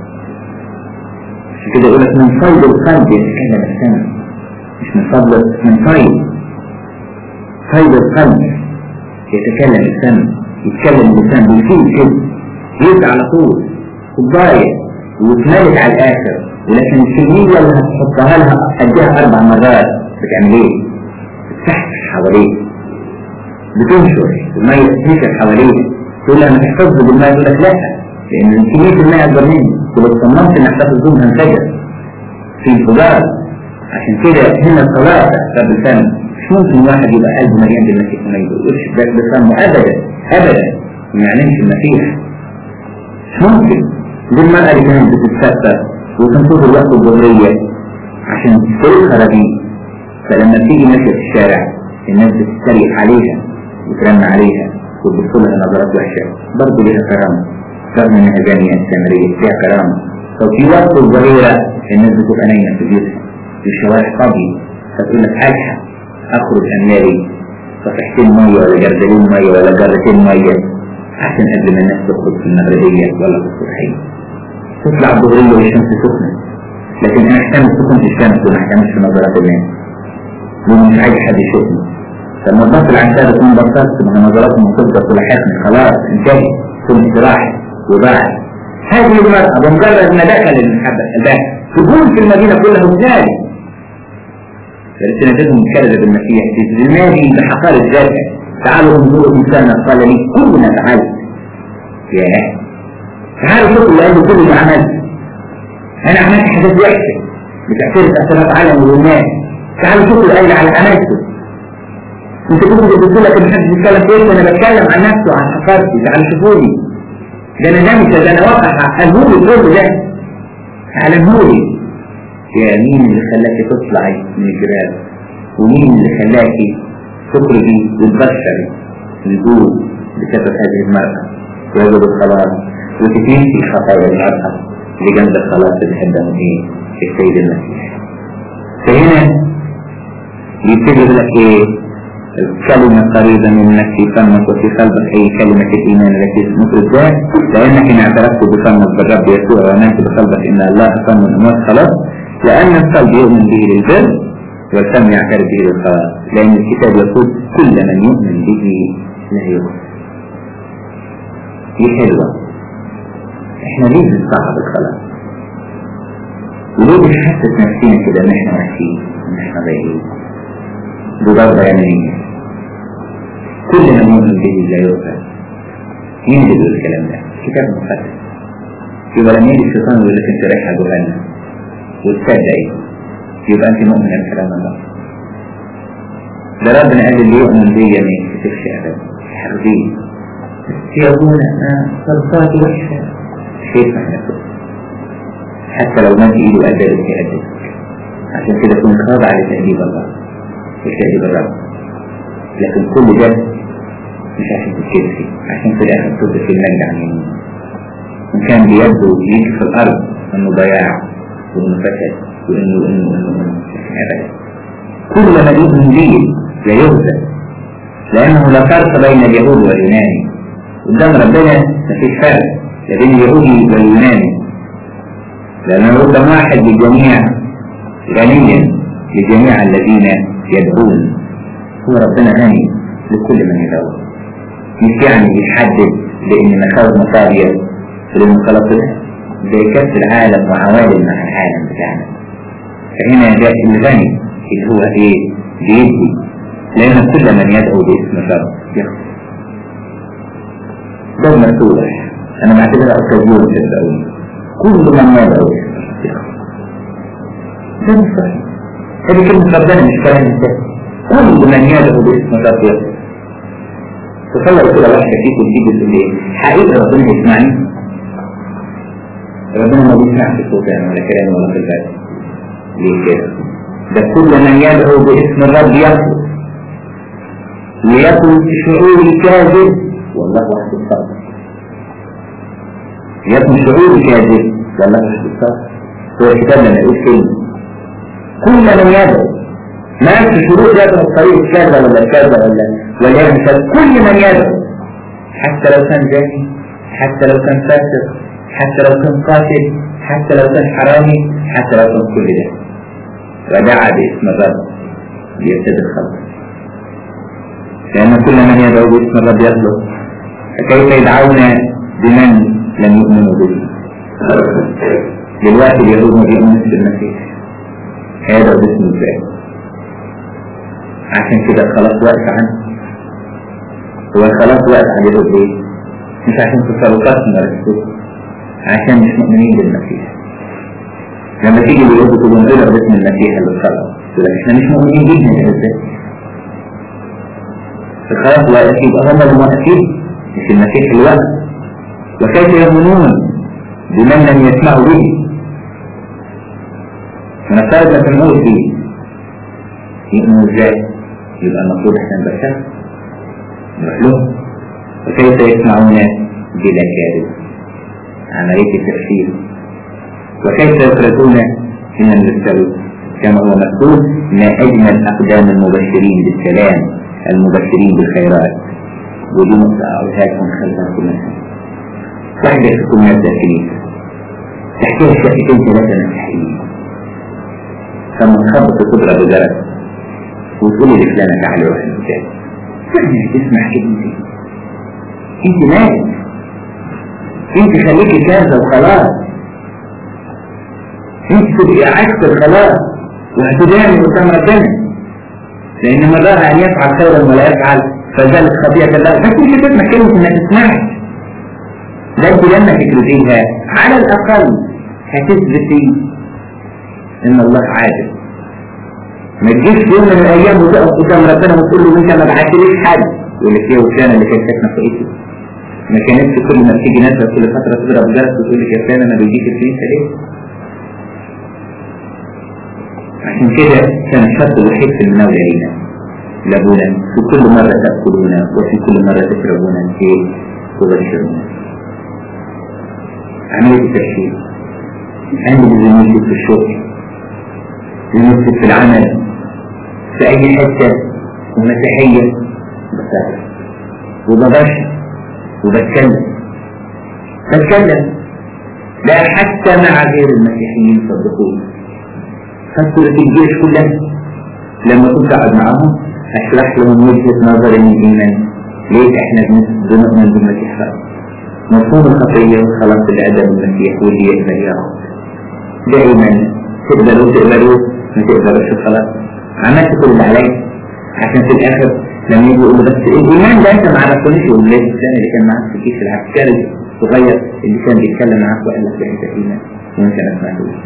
عشان كده يقول لك من صيد القلب يتكلم السمع مش من فضل من صيد صيد القلب يتكلم السمع يتكلم اللسان بيفيد كده يبقى على طول كوباية وتملك على الآخر ولكن الكمية اللي هتحطها لها أديها أربع مرات بتعمل إيه؟ بتحفر حواليه بتنشر المية تنشر حواليه تقول لها ما تحتفظ بالماء يقول لك لا لأن كمية الماء أكبر مني ولو صممت إنك تاخد دون هنفجر في انفجار عشان كده هنا الصلاة باب الفم مش ممكن واحد يبقى قلبه مليان بالمسيح وما يقولش باب بفمه أبدا أبدا ما يعلمش المسيح مش ممكن دي المرأة اللي كانت بتتستر وكان طول الوقت الظهرية عشان سلوكها رديء فلما تيجي ماشية في الشارع الناس بتتريق عليها وترمى عليها وتبص لها نظرات وحشة برضه ليها كرامة رغم انها جانية سامرية فيها كرامة ففي وقت الظهيرة الناس بتبقى نايمة في بيوتها في الشوارع فاضية فتقول لك الحق اخرج املالي صفحتين مية ولا جردلين مية ولا جرتين مية عشان قبل ما الناس تخرج في المغربية ولا في الصبحية تطلع الظهرية والشمس سخنة لكن انا احتمل سخن في الشمس وما احتملش في نظرات الناس لانه مش عايز حد يشوفني لما تبص العشاء تكون بصرت ما نظراتهم تفضل تلاحقني خلاص انتهي ثم استراحة وبعد هذه المرأة بمجرد ما دخل المحبة الباب تقول في المدينة كلها مثالي فلسنتهم كذب بالمسيح في الماضي بحقار ذاتها تعالوا انظروا انسانا قال لي كل ما فعلت ياه تعالوا شوفوا اللي قال كل اللي عملت انا عملت حاجات وحشه بتعترف اثرات عالم والناس تعالوا شوفوا اللي قال على عملته انت كنت بتقول لك ان حد بيتكلم كويس وانا بتكلم عن نفسه وعن حقارتي تعالوا شوفوني ده انا نمت ده انا واقع علمهولي كل ده علمهولي يا مين اللي خلاكي تطلعي من الجبال ومين اللي خلاكي تخرجي وتبشري الجود بسبب هذه المرأة ويجب الخلاص وتتنسي خطايا المرأة اللي جنب الخلاص اللي حبها ايه السيد المسيح فهنا يبتدي يقول لك ايه الكلمة قريبة منك في فمك وفي قلبك أي كلمة الإيمان التي نفرد ذات لأنك إن اعترفت بفمك بالرب يسوع وآمنت بقلبك إن الله أقام من الأموات خلاص لأن القلب يؤمن به للبر والفم يعترف به للخلاص لأن الكتاب يقول كل من يؤمن به لا يؤمن دي حلوة احنا ليه بنصعب الخلاص وليه بنحسس نفسنا كده ان احنا وحشين ان احنا ضايعين بضربة يمنية كل من يؤمن به لا يؤمن مين اللي بيقول الكلام ده؟ كتاب مقدس يبقى لما يجي الشيطان يقول لك انت رايح جهنم وتصدقي يبقى انت مؤمنة بكلام الله ده ربنا قال اللي يؤمن بيا ما يكتفش ابدا حربين يا ابونا صلصاتي وحشة كيف احنا حتى لو مد ايده قدرت يقدرك عشان كده كنت خاضع لتأديب الله وتأديب الرب لكن كل ده مش عشان تتكلفي عشان في الاخر تدرك المجد عن يمين وان كان بيبدو يجي في الارض انه ضياع وانه فشل وانه انه انه انه ابدا كل ما يؤمن به لا يهزم لانه لا فرق بين اليهود واليوناني قدام ربنا مفيش فرق بين اليهودي واليوناني لأنه قدام واحد للجميع غنيا لجميع الذين يدعون هو ربنا غني لكل من يدعو مش يعني يحدد لأن مخاوف مصابية لأنه خلاص زي كف العالم وعوالم مع العالم بتاعنا فهنا جاء الغني اللي هو ايه بيدي لأن كل من يدعو باسم الرب يخسر ده مفتوح أنا بعتبرها أوكازيون صدقوني كل من يدعو ده مش صحيح هذه كلمة ربنا مش كلام انسان كل من يدعو باسم الرب يخسر تصور كده واحدة فيكم تيجي تقول ايه حقيقة ربنا يسمعني ربنا ما بيسمعش صوت يعني ولا كلام ولا في البال ليه كده ده كل من يدعو باسم الرب يخلص ليكن شعور الكاذب والله وحد الصبر ليكن شعور الكاذب والله وحد الصبر هو الكتاب لما يقول كلمة كل من يدعو ما في شروط يدعو الطريق كذا ولا كذا ولا ولا يعمل كل من يدعو حتى لو كان جاهل حتى لو كان فاسق حتى لو كان قاتل حتى لو كان حرامي حتى لو كان كل ده ودعا باسم الرب ليبتدي الخلق لأن كل من يدعو باسم الرب يخلق فكيف يدعون بمن لم يؤمنوا به دلوقتي اليهود ما بيؤمنوش بالمسيح هيدعو باسم ازاي عشان كده خلاص وقت عنه هو خلاص وقت على اليهود ليه؟ مش عشان تصرفاتهم ولا عشان مش مؤمنين بالمسيح لما تيجي اليهود تقول نقدر باسم المسيح اللي خلق يقول احنا مش مؤمنين بيه ازاي فخلاص وقت يبقى هم المؤكد مش المسيح الوقت وكيف يؤمنون بمن لم يسمعوا به ونفترض ما سمعوش فيه يؤمنوا ازاي؟ يبقى المفروض احنا نبشر نروح لهم وكيف يسمعون بلا كاذب عملية التفسير وكيف يفرزون من المستوى كما هو مكتوب ما أجمل أقدام المبشرين بالسلام المبشرين بالخيرات ودي نقطة أقولها لكم خلفها كل سنة واحدة تكون مادة فيه تحكيها شقتين ثلاثة مسيحيين ثم تخبط تضرب بجرس وتقولي لفلانة تعالي روح المكان يعني تسمع كلمتي انت مالك انت خليكي كذا وخلاص انت تبقي عكس الخلاص وهتداني قدام ربنا لان مراها ان يفعل خيرا ولا يفعل فذلك خطيئة الله بس مش هتسمع كلمة ما تسمعش ده انت لما تكرهيها على الاقل هتثبتي ان الله عادل ما تجيش في يوم من الايام وتقف قدام ربنا وتقول له انت ما بعتليش حد يقول لك ايه وفلانه اللي كانت ساكنه فوقيتي ما كانتش كل ما تيجي نازله كل فتره تضرب جرس وتقول لك يا فلانه ما بيجيش الكنيسه ليه؟ عشان كده كان الشرط الوحيد في المناولة لينا لابونا في كل مرة تأكلون وفي كل مرة تشربون الشيء تبشرون عملية التبشير عندي زميلتي في الشغل زميلتي في العمل في أي حتة ومسيحية بسافر وببشر وبتكلم بتكلم لا حتى مع غير المسيحيين صدقوني فسرة الجيش كلها لما كنت قاعد معاهم اشرح لهم وجهة نظري من الايمان ليه احنا بنؤمن بالمسيح فقط مفهوم الخطية وخلاص الادب المسيح واللي يقبل ياخذ دائما تقبلوا تقبلوا ما تقبلوش خلاص عملت كل اللي عليك عشان في الاخر لما يجي يقولوا بس الايمان ده انت ما عرفتونيش الولاد الثاني اللي كان معاك في كيس العسكري الصغير اللي كان بيتكلم معاك وقال لك ده انت ايمان وانت ما سمعتوش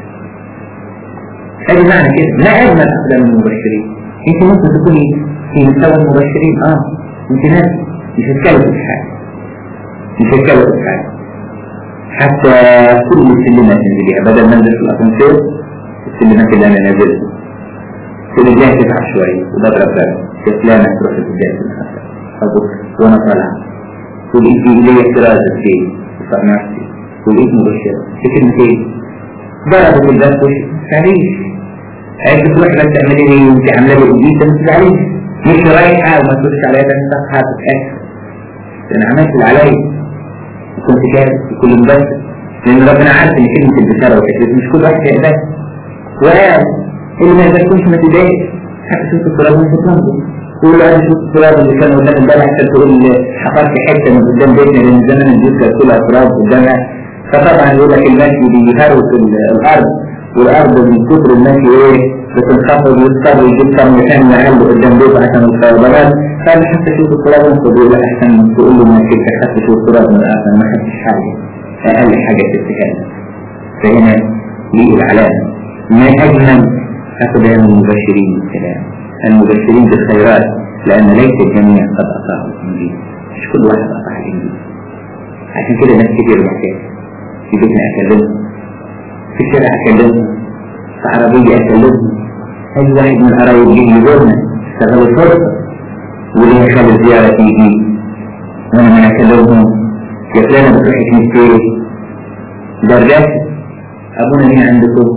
هذا معنى كده لا أجمل أقدام المبشرين أنت ممكن تكوني في مستوى المبشرين آه أنت ناس مش هتكلم في حاجة مش هتكلم في حاجة حتى كل السلمات تنزليها بدل ما انزل في الأسانسير السلمات اللي أنا نازلها تقول لي تتعب شوية وبضرب باب كسلانة تروح البداية في الخمسة أبص وأنا طالع تقول إيدي إلي اعتراض في فرناستي تقول إيد مبشرة في كلمتين ضربت الباب وش تعريش عايز تروح بس تعملي ايه وانت عامله لي ايدي انت مش تعريش مش رايحه وما تقولش عليا ده انت هتتاكد انا عملت اللي عليا كنت كارث كل مبشر لان ربنا عارف ان كلمه البشاره والتكليف مش كل واحد يقدر وقال اللي ما يقدرش ما تضايقش حتى شوف التراب مش هتنظر تقول له شوف التراب اللي كان قدام امبارح عشان تقول حفرت حته من قدام بيتنا لان زمان البيوت كانت كلها تراب قدامها فطبعا يقول لك المشي بيهرس الارض والارض من كتر المشي ايه بتنخفض ويضطر يجيب كم مكان يعلق قدام بيته عشان الفيضانات قال حتى شوف التراب انقذ يقول لك احسن تقول له ما كنت حتى شوف التراب من الاخر ما خدتش حاجه اقل حاجه في الاتهام فهنا ليه العلامه ما اجمل اقدام المبشرين بالسلام المبشرين بالخيرات لان ليس الجميع قد اطاعوا الانجيل مش كل واحد اطاع الانجيل عشان كده ناس كتير محتاجه في بيتنا أكلمهم في الشارع أكلمهم في عربية أكلمهم أي واحد من قرايب يجي يزورنا استغل الفرصة واللي يخلي الزيارة تيجي وأنا من أكلمهم يا فلانة بتروحي كنيستي درجات أبونا مين عندكم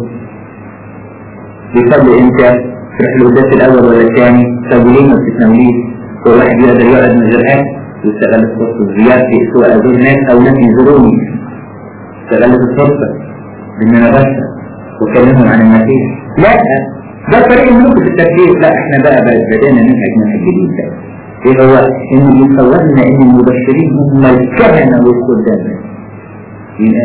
بيصلي أنت تروح القداس الأول ولا الثاني طب ليه ما بتتناوليش كل واحد يقدر يقعد من غير أكل ويستغل فرصة زيارتي سواء أزور ناس أو ناس يزوروني استغلت الفرصة بان انا بشر وكلمهم عن المسيح لا ده طريق الملوك في التفكير لا احنا بقى بدأنا ننهج منهج جديد ده ايه هو ان يصورنا ان المبشرين هم الكهنة والخدام يبقى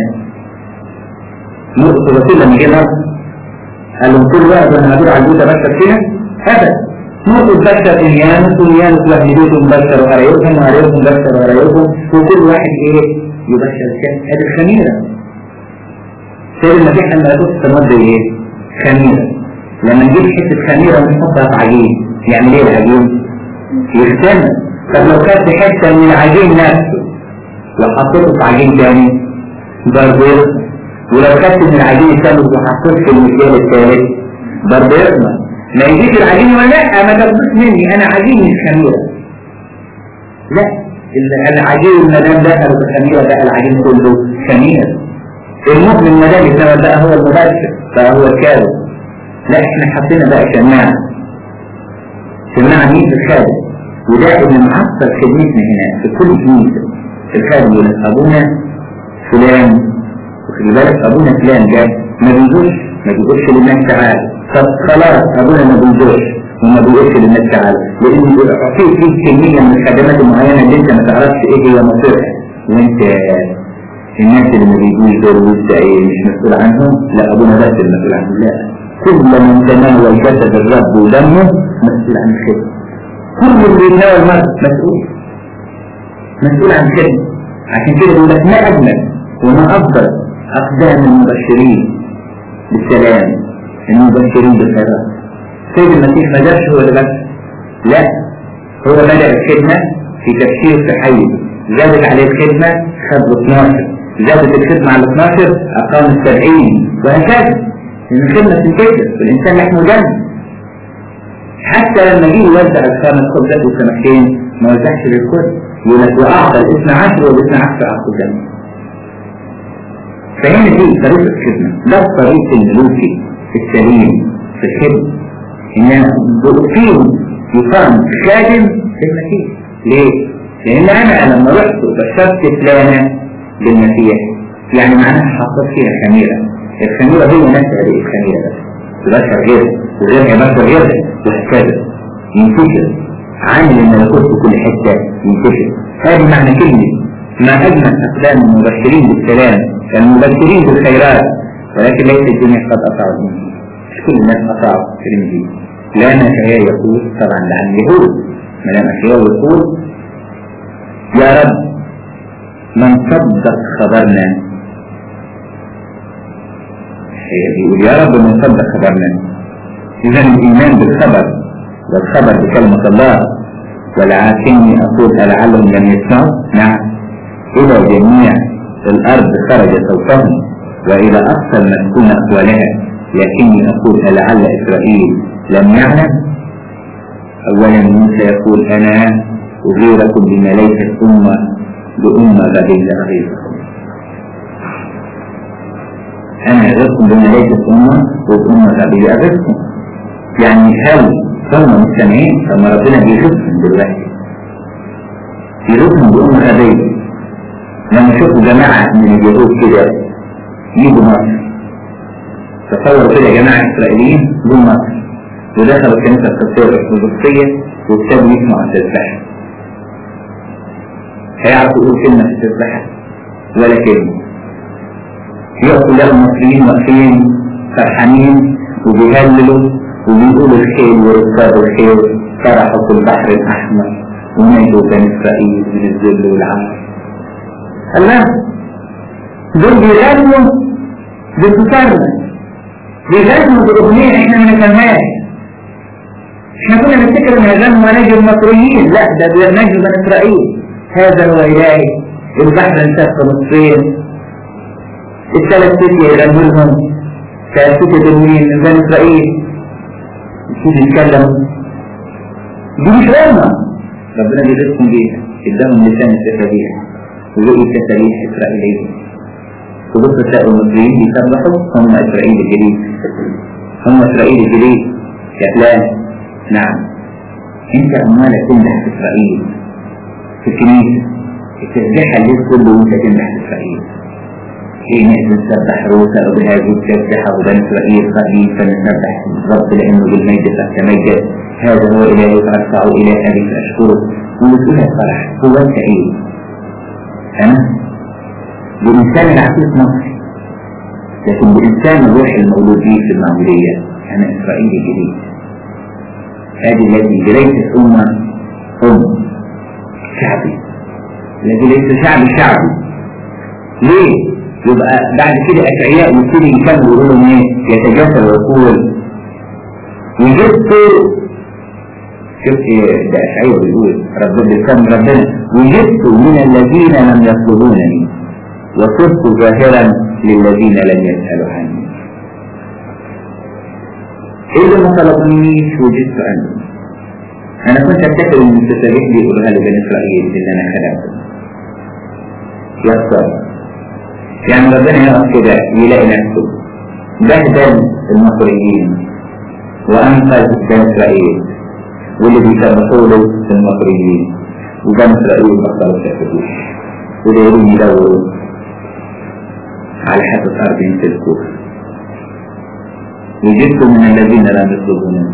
نقطة رسول لما جه مصر قال لهم كل واحد انا هدور على البيوت ابشر فيها ابدا نقطة بشر انيانس وانيانس واهل بيوتهم بشر وقرايبهم وقرايبهم بشر وقرايبهم وكل واحد ايه يبشر كان هذه الخميرة سيد المسيح لما يقول السماد ايه خميرة لما نجيب حتة خميرة ونحطها في عجين يعني ايه العجين يختم طب لو خدت حتة من العجين نفسه وحطيته في عجين تاني برضه ولو خدت من العجين الثالث وحطيته في المكيال الثالث برضه يضمن ما يجيش العجين ولا لا ما تاخدوش مني انا عجين مش خميره لا العجين ما دام دخل في الخميره بقى العجين كله خمير المؤمن ما دام يتناول بقى هو المباشر بقى هو الكاذب لا احنا حطينا بقى شماعه شماعه مين في الخادم وده اللي معطل خدمتنا هنا في كل كنيسه الخادم يقول لك ابونا فلان وخلي بالك ابونا فلان ده ما بيجوش ما بيقولش للناس تعالى طب خلاص ابونا ما بيجوش وما بيقولش للناس تعالى لان في في كميه من الخدمات المعينه اللي انت ما تعرفش ايه هي مصيرها وانت الناس اللي ما بيجوش دول لسه ايه مش مسؤول عنهم لا ابونا بس المسؤول عنهم لا كل من تناول جسد الرب ودمه مسؤول عن الخدمه كل اللي يتناول مرض مسؤول مسؤول عن الخدمه عشان كده بيقول لك ما اجمل وما افضل اقدام المبشرين بالسلام المبشرين بالخيرات سيد المسيح ما جابش هو اللي بس لا هو بدأ الخدمة في تفسير في حي زادت عليه الخدمة خد 12 زادت الخدمة على 12 أقام السبعين وهكذا لأن الخدمة تنتشر والإنسان لحمه دم حتى لما جه يوزع الخامس خبزات والسمكتين ما وزعش للكل يقول لك وأعطى الاثنى عشر والاثنى عشر أخذ دم فهنا دي طريقة الخدمة ده الطريق الملوكي السليم في الخدمة إن فيهم يقام خادم في المسيح ليه؟ لأن أنا لما رحت وبشرت فلانة بالمسيح يعني معناها حطيت فيها خميرة الخميرة هي نفس هذه الخميرة بس تبشر غيرها وغيرها يبشر غيرها وهكذا ينتشر عامل الملكوت في كل حتة ينتشر هذه معنى كلمة ما أجمل أقدام المبشرين بالسلام كالمبشرين بالخيرات ولكن ليس الدنيا قد أطاعوا الإنجيل مش كل الناس أطاعوا الإنجيل لأن أشعياء يقول طبعا لعن اليهود ما دام أشعياء يقول يا رب من صدق خبرنا يقول يا رب من صدق خبرنا إذا الإيمان بالخبر والخبر بكلمة الله ولكني أقول ألعلهم لم يسمعوا نعم إلى جميع الأرض خرج صوتهم وإلى أقصى المسكون أقوالها لكني أقول ألعل إسرائيل لم يعلم أولا موسى يقول أنا أغيركم بما ليست أمة بأمة بديل أغيركم أنا أغيركم بما ليست أمة وأمة بديل أغيركم يعني هل هم مستمعين لما ربنا بيشوفهم دلوقتي يشوفهم بأمة غبية لما شوفوا جماعة من اليهود كده يجوا مصر تصور كده جماعة إسرائيليين جم مصر ودخلوا الكنيسة القبطية الأرثوذكسية وابتدوا يسمعوا التسبحة هيعرفوا يقولوا كلمة في التسبحة ولا كلمة يقفوا لهم المصريين واقفين فرحانين وبيهللوا وبيقولوا الخيل وركاب الخيل فرحوا في البحر الأحمر ونجوا بني إسرائيل من الذل والعار الله دول بيغنوا بالتسرع بيغنوا بأغنية احنا ما نفهمهاش احنا كنا نفتكر ان هذا مناجي المصريين لا ده برنامج بني اسرائيل هذا هو الهي البحر انتهى نصفين الثلاث فتية يغنوا لهم ثلاث فتية من من بني اسرائيل يبتدوا يتكلموا دي مش غنى ربنا بيرزقهم بيها اداهم لسان التسابيح ورؤية تسابيح اسرائيلية تبص تلاقوا المصريين بيسبحوا هم اسرائيل الجديد هم اسرائيل الجديد يا فلان نعم انت عمالة تمدح في اسرائيل في الكنيسة التسبيحة الليل كله وانت تمدح في اسرائيل حين نسبح روسا وبهذه التسبيحة وبني اسرائيل قديم فنسبح الرب لانه بالمجد فتمجد هذا هو الهي فارفع الى ابي فاشكره وبتقول يا فرح هو انت ايه؟ انا بإنسان العقيد مصري لكن بإنسان الروح المولود به في المعمودية أنا إسرائيلي جديد هذه التي ليست أمة أم شعبي الذي ليس شعبي شعبي ليه؟ يبقى بعد كده أشعياء يبتدي يكمل يقول لهم إيه؟ يتجسر ويقول وجدت شوف ده أشعياء بيقول رب كم ربنا وجدت من الذين لم يطلبونني وصرت ظاهرا للذين لم يسألوا عني اللي ما طلبنيش وجدت عنده انا كنت افتكر ان التسابيح دي يقولها لبني اسرائيل اللي انا خلقته يخسر يعني ربنا يقف كده يلاقي نفسه بهدل المصريين وانقذ بني اسرائيل واللي بيسبحوا له المصريين وبني اسرائيل ما اختاروا التسابيح ودايرين يدوروا على حافة أرض تلكوه وجدت من الذين لم يطلبونني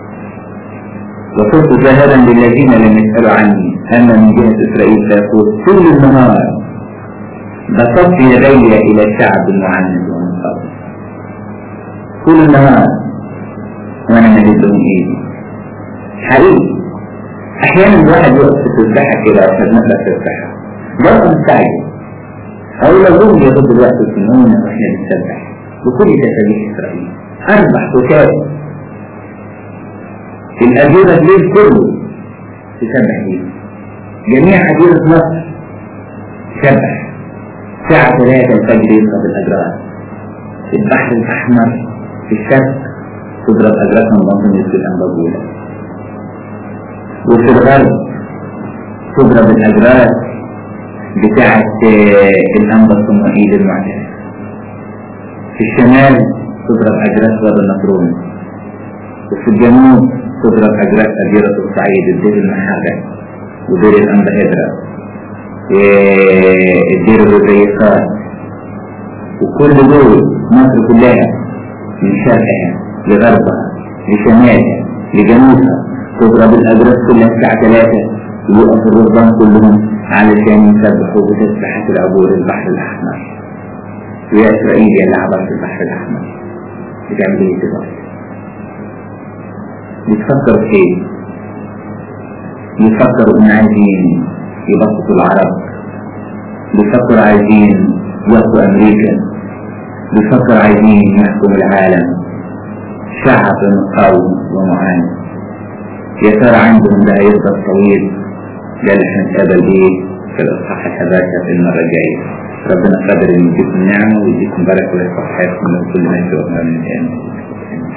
وصرت ظاهرا للذين لم يسألوا عني أما من جهة إسرائيل فيقول طول النهار بسطت يدي إلى الشعب المعند والمصاب طول النهار وأنا مدد لهم إيدي حقيقي أحيانا الواحد يقف في التسبحة كده وإحنا بنقرأ التسبحة برضه مستعجل أو لو هم ياخد الوقت السنون وإحنا بنسبح بكل تسابيح إسرائيل أربع كتاب في الأجوبة الليل كله تسبح فيه جميع أجوبة مصر تسبح الساعة 3 الفجر يسقط الأجرار في البحر الأحمر في الشرق تضرب أجراسهم بطن في الأنبابولة وفي الغرب تضرب الأجراس بتاعة الأنبا الصمائيل المعتاد في الشمال تضرب أجراس واد النطرون وفي الجنوب تضرب أجراس أجيرة الصعيد الدير المحارة ودير الأنبا هدرة الدير الرزيقات وكل دول مصر كلها من شرقها لغربها لشمالها لجنوبها تضرب الأجراس كلها الساعة 3 ويقف الرهبان كلهم علشان يسبحوا بتسبحة العبور البحر الأحمر ويا إسرائيل يا اللي عبرت البحر الأحمر بتعمل ايه دلوقتي؟ بتفكر في ايه؟ بيفكروا ان عايزين يبسطوا العرب بيفكروا عايزين ياخدوا امريكا بيفكروا عايزين يحكموا العالم شعب مقاوم ومعاند يا ترى عندهم ده هيفضل طويل ده اللي احنا نتقابل بيه في الاصحاح الحداشر في المره الجايه ربنا قادر ان يديكم نعمه ويديكم بركه ويصححكم من كل ما يشوفنا من الان